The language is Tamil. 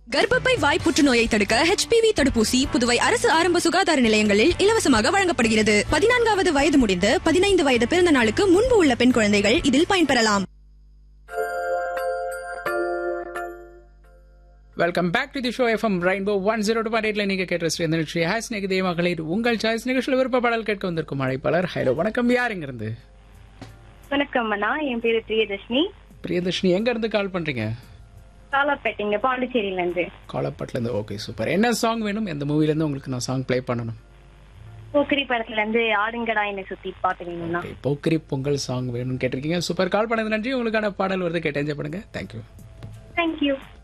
கர்ப்பப்பை வாய் புற்றுநோயை தடுக்க ஹெச்பிவி தடுப்பூசி புதுவை அரசு ஆரம்ப சுகாதார நிலையங்களில் இலவசமாக வழங்கப்படுகிறது பதினான்காவது வயது முடிந்து பதினைந்து வயது பிறந்த நாளுக்கு முன்பு உள்ள பெண் குழந்தைகள் இதில் பயன்பெறலாம் welcome back to the show FM rainbow one zero two point எயிட்ல நீங்க கேட்ட ஸ்ரீ இந்த நிகழ்ச்சி ஹாஸ் நெகதே மகளிர் உங்கள் சாய்ஸ் நிகழ்ச்சியில் விருப்ப பாடல் கேட்க வந்திருக்கும் அழைப்பாளர் ஹலோ வணக்கம் யாருங்க இருந்து வணக்கம் அண்ணா என் பேரு பிரியதர்ஷினி பிரியதர்ஷினி எங்க இருந்து கால் பண்றீங்க காலாப்பேட்டைங்க பாண்டிச்சேரியில இருந்து காலப்பட்டில இருந்து ஓகே சூப்பர் என்ன சாங் வேணும் எந்த மூவில இருந்து உங்களுக்கு நான் சாங் ப்ளே பண்ணணும் போக்கிரி படத்துல இருந்து ஆடுங்கடா என்னை சுத்தி பாட்டு வேணும்னா Okay, போக்கிரி பொங்கல் சாங் வேணும்னு கேட்டிருக்கீங்க சூப்பர் கால் பண்ணது நன்றி உங்களுக்கான பாடல் வருது கேட்டு என்ஜாய் பண்ணுங்க தேங்க்யூ தேங்க்யூ